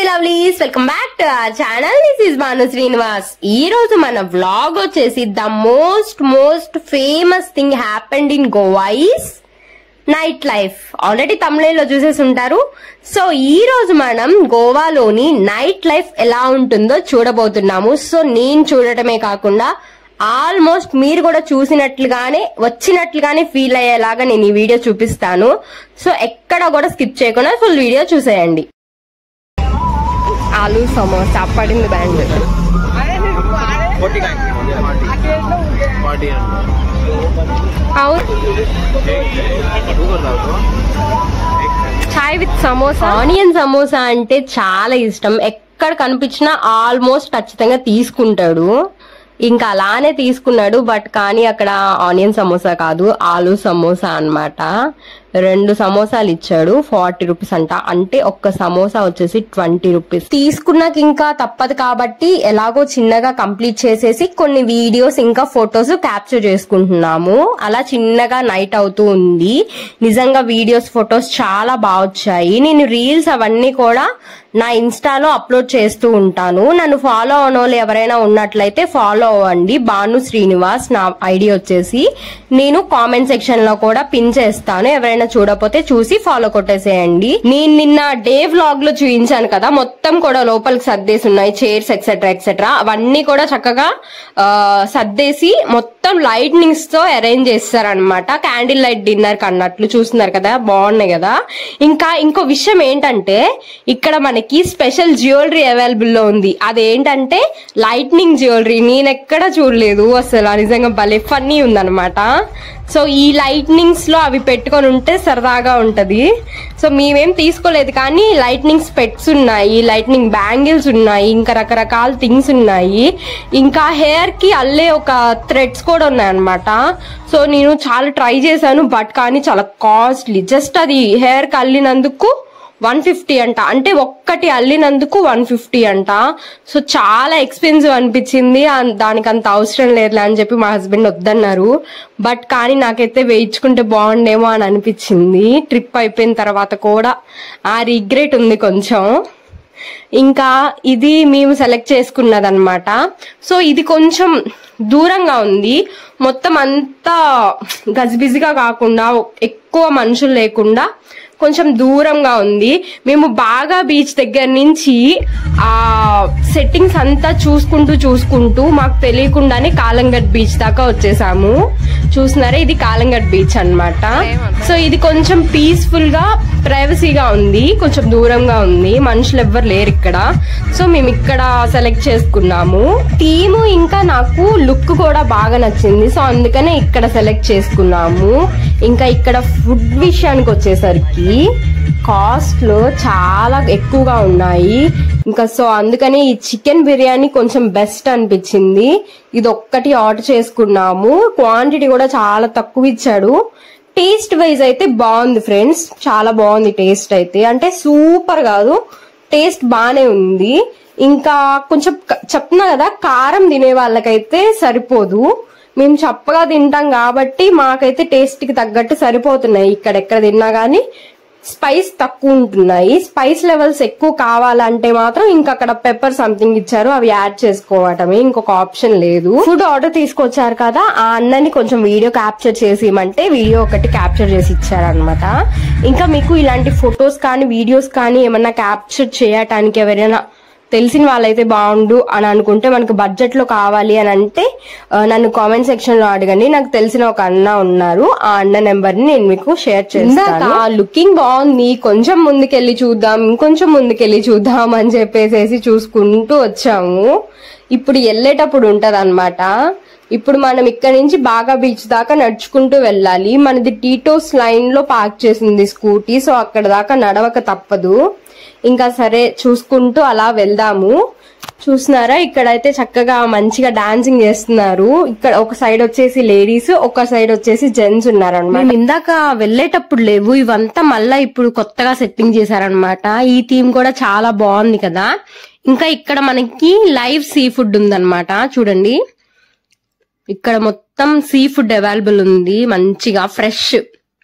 lovelies welcome back to our channel this is Bhanu Srinivas ఈ రోజు మన వ్లాగ్ వచ్చేసి the most most famous thing happened in Goa is night life already తమిళలో చూసేసి ఉంటారు సో ఈ రోజు మనం గోవాలోని నైట్ లైఫ్ ఎలా ఉంటుందో చూడబోతున్నాము సో నేను చూడటమే కాకుండా ఆల్మోస్ట్ మీరు కూడా చూసినట్లుగానే వచ్చినట్లుగానే ఫీల్ అయ్యేలాగా నేను ఈ వీడియో చూపిస్తాను సో ఎక్కడ కూడా స్కిప్ చేయకుండా ఫుల్ వీడియో చూసేయండి ఆలు సమోసా పడింది బ్యాండ్ फोर्टी का फोर्टी అవును చాయ్ విత్ సమోసా ఆనియన్ సమోసా అంటే చాలా ఇష్టం ఎక్కడ కనిపించినా ఆల్మోస్ట్ ఖచ్చితంగా తీసుకుంటాడు ఇంకా అలానే తీసుకున్నాడు బట్ కానీ అక్కడ ఆనియన్ సమోసా కాదు ఆలు సమోసా అన్నమాట రెండు సమోసాలు ఇచ్చాడు ఫార్టీ రూపీస్ అంట అంటే ఒక్క సమోసా వచ్చేసి ట్వంటీ రూపీస్ తీసుకున్నాక ఇంకా తప్పదు కాబట్టి ఎలాగో చిన్నగా కంప్లీట్ చేసేసి కొన్ని వీడియోస్ ఇంకా ఫొటోస్ క్యాప్చర్ చేసుకుంటున్నాము అలా చిన్నగా నైట్ అవుతూ ఉంది నిజంగా వీడియోస్ ఫొటోస్ చాలా బాగా వచ్చాయి నేను రీల్స్ అవన్నీ కూడా నా ఇన్స్టాలో అప్లోడ్ చేస్తూ ఉంటాను నన్ను ఫాలో అవన వాళ్ళు ఎవరైనా ఉన్నట్లయితే ఫాలో అవ్వండి భాను శ్రీనివాస్ నా ఐడి వచ్చేసి నేను కామెంట్ సెక్షన్ లో కూడా పిన్ చేస్తాను ఎవరైనా చూడకపోతే చూసి ఫాలో కొట్టేసేయండి నేను నిన్న డే వ్లాగ్ లో చూపించాను కదా మొత్తం కూడా లోపలికి సర్దేసి ఉన్నాయి చైర్స్ ఎక్సెట్రా ఎక్సెట్రా అవన్నీ కూడా చక్కగా ఆ, సర్దేసి మొత్తం లైట్నింగ్స్ తో అరేంజ్ చేస్తారనమాట క్యాండిల్ లైట్ డిన్నర్ అన్నట్లు చూస్తున్నారు కదా బాగున్నాయి కదా ఇంకా ఇంకో విషయం ఏంటంటే ఇక్కడ మనకి స్పెషల్ జ్యువెలరీ అవైలబుల్ లో ఉంది అదేంటంటే లైట్నింగ్ జ్యువెలరీ నేను ఎక్కడ చూడలేదు అసలు నిజంగా భలే ఫన్నీ ఉందన్నమాట సో ఈ లైట్నింగ్స్ లో అవి పెట్టుకొని ఉంటే సరదాగా ఉంటది సో మేమేం తీసుకోలేదు కానీ లైట్నింగ్ స్పెట్స్ ఉన్నాయి లైట్నింగ్ బ్యాంగిల్స్ ఉన్నాయి ఇంకా రకరకాల థింగ్స్ ఉన్నాయి ఇంకా హెయిర్ కి అల్లే ఒక థ్రెడ్స్ కూడా ఉన్నాయి అనమాట సో నేను చాలా ట్రై చేశాను బట్ కానీ చాలా కాస్ట్లీ జస్ట్ అది హెయిర్ కి అల్లినందుకు వన్ ఫిఫ్టీ అంట అంటే ఒక్కటి అల్లినందుకు వన్ ఫిఫ్టీ అంట సో చాలా ఎక్స్పెన్సివ్ అనిపించింది అన్- దానికి అంత అవసరం లేదులే అని చెప్పి మా హస్బెండ్ వద్దన్నారు బట్ కానీ నాకైతే వేయించుకుంటే బాగుండేమో అని అనిపించింది ట్రిప్ అయిపోయిన తర్వాత కూడా ఆ రిగ్రెట్ ఉంది కొంచెం ఇంకా ఇది మేము సెలెక్ట్ చేసుకున్నదన్నమాట సో ఇది కొంచెం దూరంగా ఉంది మొత్తం అంతా గజిబిజిగా కాకుండా ఎక్కువ మనుషులు లేకుండా కొంచెం దూరంగా ఉంది మేము బాగా బీచ్ దగ్గర నుంచి ఆ సెట్టింగ్స్ అంతా చూసుకుంటూ చూసుకుంటూ మాకు తెలియకుండానే కాలంగట్ బీచ్ దాకా వచ్చేసాము చూస్తున్నారా ఇది కాలంగట్ బీచ్ అన్నమాట సో ఇది కొంచెం పీస్ఫుల్ గా ప్రైవసీగా ఉంది కొంచెం దూరంగా ఉంది మనుషులు ఎవ్వరు లేరు ఇక్కడ సో మేము ఇక్కడ సెలెక్ట్ చేసుకున్నాము థీమ్ ఇంకా నాకు లుక్ కూడా బాగా నచ్చింది సో అందుకనే ఇక్కడ సెలెక్ట్ చేసుకున్నాము ఇంకా ఇక్కడ ఫుడ్ విషయానికి వచ్చేసరికి కాస్ట్లు చాలా ఎక్కువగా ఉన్నాయి ఇంకా సో అందుకని ఈ చికెన్ బిర్యానీ కొంచెం బెస్ట్ అనిపించింది ఇది ఒక్కటి ఆర్డర్ చేసుకున్నాము క్వాంటిటీ కూడా చాలా తక్కువ ఇచ్చాడు టేస్ట్ వైజ్ అయితే బాగుంది ఫ్రెండ్స్ చాలా బాగుంది టేస్ట్ అయితే అంటే సూపర్ కాదు టేస్ట్ బానే ఉంది ఇంకా కొంచెం క- చెప్తున్నా కదా కారం తినే వాళ్ళకైతే సరిపోదు మేము చప్పగా తింటాం కాబట్టి మాకైతే టేస్ట్ కి తగ్గట్టు సరిపోతున్నాయి ఇక్కడ ఎక్కడ తిన్నా గానీ స్పైస్ తక్కువ ఉంటున్నాయి స్పైస్ లెవెల్స్ ఎక్కువ కావాలంటే మాత్రం ఇంకా అక్కడ పెప్పర్ సంథింగ్ ఇచ్చారు అవి యాడ్ చేసుకోవటమే ఇంకొక ఆప్షన్ లేదు ఫుడ్ ఆర్డర్ తీసుకొచ్చారు కదా ఆ అన్నని కొంచెం వీడియో క్యాప్చర్ చేసి ఇవ్వమంటే వీడియో ఒకటి క్యాప్చర్ చేసి ఇచ్చారనమాట ఇంకా మీకు ఇలాంటి ఫొటోస్ కానీ వీడియోస్ కానీ ఏమన్నా క్యాప్చర్ చేయటానికి ఎవరైనా తెలిసిన వాళ్ళైతే బాగుండు అని అనుకుంటే మనకు బడ్జెట్ లో కావాలి అని అంటే ఆ, నన్ను కామెంట్ సెక్షన్ లో అడగండి నాకు తెలిసిన ఒక అన్న ఉన్నారు ఆ అన్న నెంబర్ ని నేను మీకు షేర్ చేస్తాను లుకింగ్ బాగుంది కొంచెం ముందుకెళ్ళి చూద్దాం ఇంకొంచెం ముందుకెళ్ళి చూద్దాం అని చెప్పేసి చూసుకుంటూ వచ్చాము ఇప్పుడు వెళ్ళేటప్పుడు ఉంటది ఇప్పుడు మనం ఇక్కడ నుంచి బాగా బీచ్ దాకా నడుచుకుంటూ వెళ్ళాలి మనది టీటోస్ లైన్ లో పార్క్ చేసింది స్కూటీ సో అక్కడ దాకా నడవక తప్పదు ఇంకా సరే చూసుకుంటూ అలా వెళ్దాము చూస్తున్నారా ఇక్కడైతే చక్కగా మంచిగా డాన్సింగ్ చేస్తున్నారు ఇక్కడ ఒక సైడ్ వచ్చేసి లేడీస్ ఒక సైడ్ వచ్చేసి జెంట్స్ ఉన్నారనమాట మేము ఇందాక వెళ్ళేటప్పుడు లేవు ఇవంతా మళ్ళా ఇప్పుడు కొత్తగా సెట్టింగ్ చేశారనమాట ఈ థీమ్ కూడా చాలా బాగుంది కదా ఇంకా ఇక్కడ మనకి లైవ్ సీ ఫుడ్ ఉందన్నమాట చూడండి ఇక్కడ మొత్తం సీ ఫుడ్ అవైలబుల్ ఉంది మంచిగా ఫ్రెష్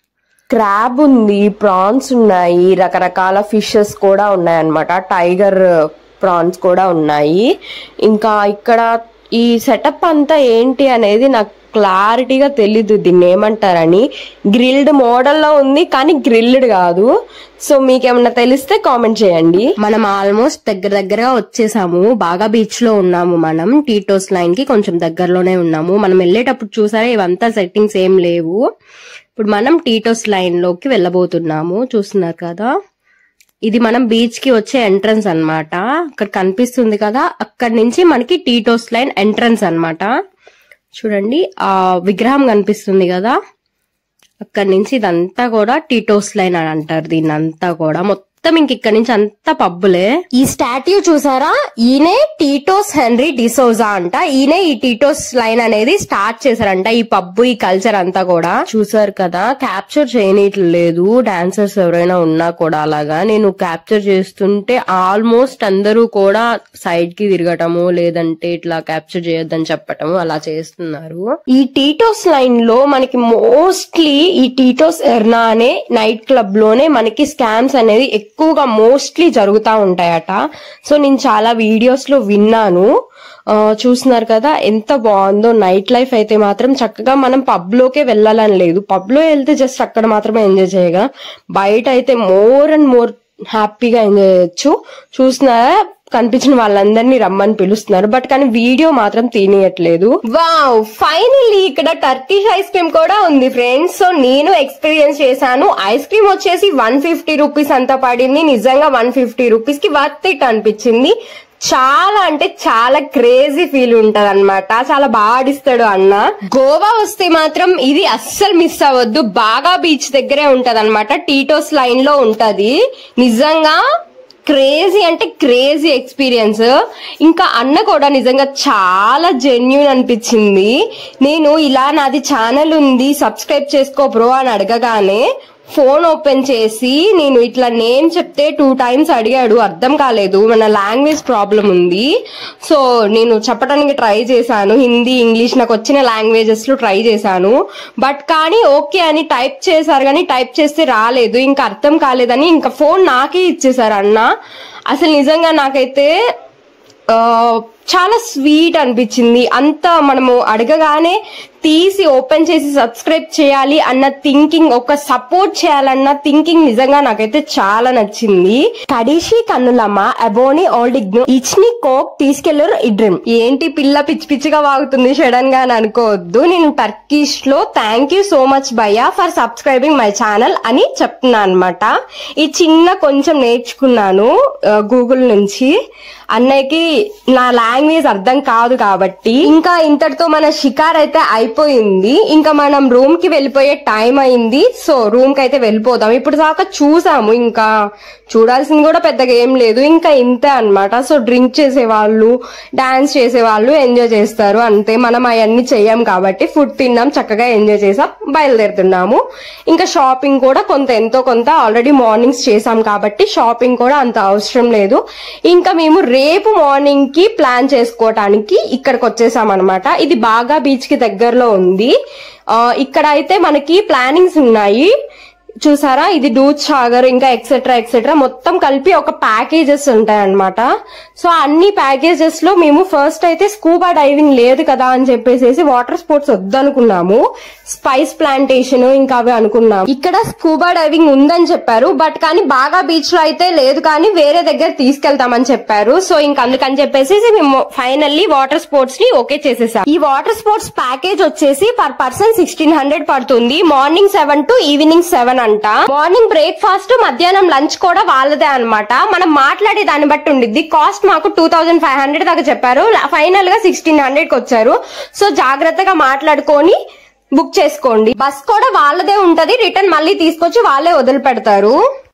క్రాబ్ ఉంది ప్రాన్స్ ఉన్నాయి రకరకాల ఫిషెస్ కూడా ఉన్నాయి అన్నమాట టైగర్ ప్రాన్స్ కూడా ఉన్నాయి ఇంకా ఇక్కడ ఈ సెటప్ అంతా ఏంటి అనేది నాకు క్లారిటీగా తెలీదు దీన్ని ఏమంటారని గ్రిల్డ్ మోడల్లో ఉంది కానీ గ్రిల్డ్ కాదు సో మీకేమన్నా తెలిస్తే కామెంట్ చేయండి మనం ఆల్మోస్ట్ దగ్గర దగ్గరగా వచ్చేసాము బాగా బీచ్ లో ఉన్నాము మనం టీటోస్ లైన్ కి కొంచెం దగ్గరలోనే ఉన్నాము మనం వెళ్ళేటప్పుడు చూసారా ఇవంతా సెట్టింగ్స్ ఏం లేవు ఇప్పుడు మనం టీటోస్ లైన్ లోకి వెళ్ళబోతున్నాము చూస్తున్నారు కదా ఇది మనం బీచ్ కి వచ్చే ఎంట్రన్స్ అన్నమాట అక్కడ కనిపిస్తుంది కదా అక్కడ నుంచి మనకి టీటోస్ లైన్ ఎంట్రన్స్ అన్నమాట చూడండి ఆ విగ్రహం కనిపిస్తుంది కదా అక్కడి నుంచి ఇదంతా కూడా టీటోస్ లైన్ అని అంటారు దీన్ని అంతా కూడా మొత్తం ఇంక ఇక్కడ నుంచి అంతా పబ్బులే ఈ స్టాట్యూ చూసారా ఈయనే టీటోస్ హెన్రీ డిసోజా అంట ఈయనే ఈ టీటోస్ లైన్ అనేది స్టార్ట్ చేశారంట ఈ పబ్బు ఈ కల్చర్ అంతా కూడా చూసారు కదా క్యాప్చర్ చేయనీయట్లేదు డాన్సర్స్ ఎవరైనా ఉన్నా కూడా అలాగా నేను క్యాప్చర్ చేస్తుంటే ఆల్మోస్ట్ అందరూ కూడా సైడ్ కి తిరగటము లేదంటే ఇట్లా క్యాప్చర్ చేయొద్దని చెప్పటము అలా చేస్తున్నారు ఈ టీటోస్ లైన్ లో మనకి మోస్ట్లీ ఈ టీటోస్ ఎర్నా అనే నైట్ క్లబ్ లోనే మనకి స్కామ్స్ అనేది ఎక్కువగా మోస్ట్లీ జరుగుతూ ఉంటాయట సో నేను చాలా వీడియోస్ లో విన్నాను ఆ, చూస్తున్నారు కదా ఎంత బాగుందో నైట్ లైఫ్ అయితే మాత్రం చక్కగా మనం పబ్ లోకే వెళ్ళాలని లేదు పబ్ లో వెళ్తే జస్ట్ అక్కడ మాత్రమే ఎంజాయ్ చేయగా బయట అయితే మోర్ అండ్ మోర్ హ్యాపీగా ఎంజాయ్ చేయొచ్చు చూస్తున్నారా కనిపించిన వాళ్ళందరినీ రమ్మని పిలుస్తున్నారు బట్ కానీ వీడియో మాత్రం తీనియట్లేదు వావ్ ఫైనల్లీ ఇక్కడ టర్కిష్ ఐస్ క్రీమ్ కూడా ఉంది ఫ్రెండ్స్ సో నేను ఎక్స్పీరియన్స్ చేశాను ఐస్ క్రీమ్ వచ్చేసి వన్ ఫిఫ్టీ రూపీస్ అంత పడింది నిజంగా వన్ ఫిఫ్టీ రూపీస్ కి వర్త్ ఇట్ అనిపించింది చాలా అంటే చాలా క్రేజీ ఫీల్ ఉంటది అనమాట చాలా బాగా ఆడిస్తాడు అన్న గోవా వస్తే మాత్రం ఇది అస్సలు మిస్ అవ్వద్దు బాగా బీచ్ దగ్గరే ఉంటది అనమాట టీటోస్ లైన్ లో ఉంటది నిజంగా క్రేజీ అంటే క్రేజీ ఎక్స్పీరియన్స్ ఇంకా అన్న కూడా నిజంగా చాలా జెన్యున్ అనిపించింది నేను ఇలా నాది ఛానల్ ఉంది సబ్స్క్రైబ్ చేసుకో బ్రో అని అడగగానే ఫోన్ ఓపెన్ చేసి నేను ఇట్లా నేమ్ చెప్తే టూ టైమ్స్ అడిగాడు అర్థం కాలేదు మన లాంగ్వేజ్ ప్రాబ్లం ఉంది సో నేను చెప్పడానికి ట్రై చేశాను హిందీ ఇంగ్లీష్ నాకు వచ్చిన లాంగ్వేజెస్ లో ట్రై చేశాను బట్ కానీ ఓకే అని టైప్ చేశారు కానీ టైప్ చేస్తే రాలేదు ఇంకా అర్థం కాలేదని ఇంకా ఫోన్ నాకే ఇచ్చేసారు అన్న అసలు నిజంగా నాకైతే ఆ, చాలా స్వీట్ అనిపించింది అంత మనము అడగగానే తీసి ఓపెన్ చేసి సబ్స్క్రైబ్ చేయాలి అన్న థింకింగ్ ఒక సపోర్ట్ చేయాలన్న థింకింగ్ నిజంగా నాకైతే చాలా నచ్చింది కడిషి కన్నులమ్మ అబోని ఓల్డ్ ఇగ్ను ఇచ్ని కోక్ తీసుకెళ్లరు ఇడ్రిమ్ ఏంటి పిల్ల పిచ్చి పిచ్చిగా వాగుతుంది సడన్ గా అని అనుకోవద్దు నేను టర్కిష్ లో థ్యాంక్ యూ సో మచ్ భయ్యా ఫర్ సబ్స్క్రైబింగ్ మై ఛానల్ అని చెప్తున్నా అనమాట ఈ చిన్న కొంచెం నేర్చుకున్నాను గూగుల్ నుంచి అన్నయ్యకి నా లాంగ్వేజ్ అర్థం కాదు కాబట్టి ఇంకా ఇంతటితో మన షికార్ అయితే అయిపోయింది ఇంకా మనం రూమ్ కి వెళ్ళిపోయే టైం అయింది సో రూమ్ కి అయితే వెళ్ళిపోదాం ఇప్పుడు దాకా చూసాము ఇంకా చూడాల్సింది కూడా పెద్దగా ఏం లేదు ఇంకా ఇంతే అన్నమాట సో డ్రింక్ చేసే వాళ్ళు డాన్స్ చేసే వాళ్ళు ఎంజాయ్ చేస్తారు అంతే మనం అవన్నీ చెయ్యం కాబట్టి ఫుడ్ తిన్నాం చక్కగా ఎంజాయ్ చేసాం బయలుదేరుతున్నాము ఇంకా షాపింగ్ కూడా కొంత ఎంతో కొంత ఆల్రెడీ మార్నింగ్స్ చేసాం కాబట్టి షాపింగ్ కూడా అంత అవసరం లేదు ఇంకా మేము రేపు మార్నింగ్ కి ప్లాన్ చేసుకోవటానికి ఇక్కడికి వచ్చేసాం అనమాట ఇది బాగా బీచ్ కి దగ్గరలో ఉంది ఆ, ఇక్కడ అయితే మనకి ప్లానింగ్స్ ఉన్నాయి చూసారా ఇది డూత్ సాగర్ ఇంకా ఎక్సెట్రా ఎక్సెట్రా మొత్తం కలిపి ఒక ప్యాకేజెస్ ఉంటాయి అన్నమాట సో అన్ని ప్యాకేజెస్ లో మేము ఫస్ట్ అయితే స్కూబా డైవింగ్ లేదు కదా అని చెప్పేసి వాటర్ స్పోర్ట్స్ వద్దనుకున్నాము స్పైస్ ప్లాంటేషన్ ఇంకా అవి అనుకున్నాము ఇక్కడ స్కూబా డైవింగ్ ఉందని చెప్పారు బట్ కానీ బాగా బీచ్ లో అయితే లేదు కానీ వేరే దగ్గర తీసుకెళ్తామని చెప్పారు సో ఇంక అందుకని చెప్పేసి మేము ఫైనల్లీ వాటర్ స్పోర్ట్స్ ని ఓకే చేసేసాం ఈ వాటర్ స్పోర్ట్స్ ప్యాకేజ్ వచ్చేసి పర్ పర్సన్ సిక్స్టీన్ హండ్రెడ్ పడుతుంది morning seven to evening seven అంట మార్నింగ్ బ్రేక్ఫాస్ట్ మధ్యాహ్నం లంచ్ కూడా వాళ్ళదే అన్నమాట మనం మాట్లాడే దాన్ని బట్టి ఉండిద్ది కాస్ట్ మాకు టూ థౌసండ్ ఫైవ్ హండ్రెడ్ దాకా చెప్పారు ఫైనల్ గా సిక్స్టీన్ హండ్రెడ్ కి వచ్చారు సో జాగ్రత్తగా మాట్లాడుకొని బుక్ చేసుకోండి బస్ కూడా వాళ్ళదే ఉంటది రిటర్న్ మళ్ళీ తీసుకొచ్చి వాళ్ళే వదిలిపెడతారు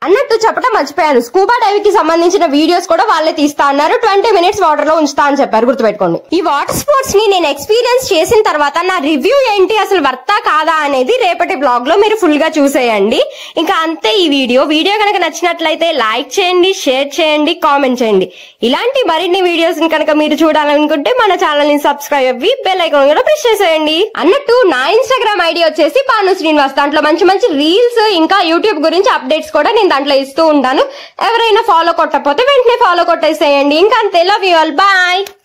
అన్నట్టు చెప్పడం మర్చిపోయాను స్కూబా డైవింగ్ కి సంబంధించిన వీడియోస్ కూడా వాళ్ళే తీస్తా అన్నారు ట్వంటీ మినిట్స్ వాటర్ లో ఉంచుతా అని చెప్పారు గుర్తుపెట్టుకోండి ఈ వాటర్ స్పోర్ట్స్ ని నేను ఎక్స్పీరియన్స్ చేసిన తర్వాత నా రివ్యూ ఏంటి అసలు వర్తా కాదా అనేది రేపటి బ్లాగ్ లో మీరు ఫుల్ గా చూసేయండి ఇంకా అంతే ఈ వీడియో వీడియో కనుక నచ్చినట్లయితే లైక్ చేయండి షేర్ చేయండి కామెంట్ చేయండి ఇలాంటి మరిన్ని వీడియోస్ కనుక మీరు చూడాలనుకుంటే మన ఛానల్ ని సబ్స్క్రైబ్ అవ్వి బెల్ ఐకాన్ కూడా ప్రెస్ చేసేయండి అన్నట్టు నా ఇన్స్టాగ్రామ్ ఐడి వచ్చేసి పాను శ్రీనివాస్ దాంట్లో మంచి మంచి రీల్స్ ఇంకా యూట్యూబ్ గురించి అప్డేట్స్ కూడా నేను దాంట్లో ఇస్తూ ఉంటాను ఎవరైనా ఫాలో కొట్టకపోతే వెంటనే ఫాలో కొట్టేసేయండి ఇంకా అంతే లవ్ యూ ఆల్ బాయ్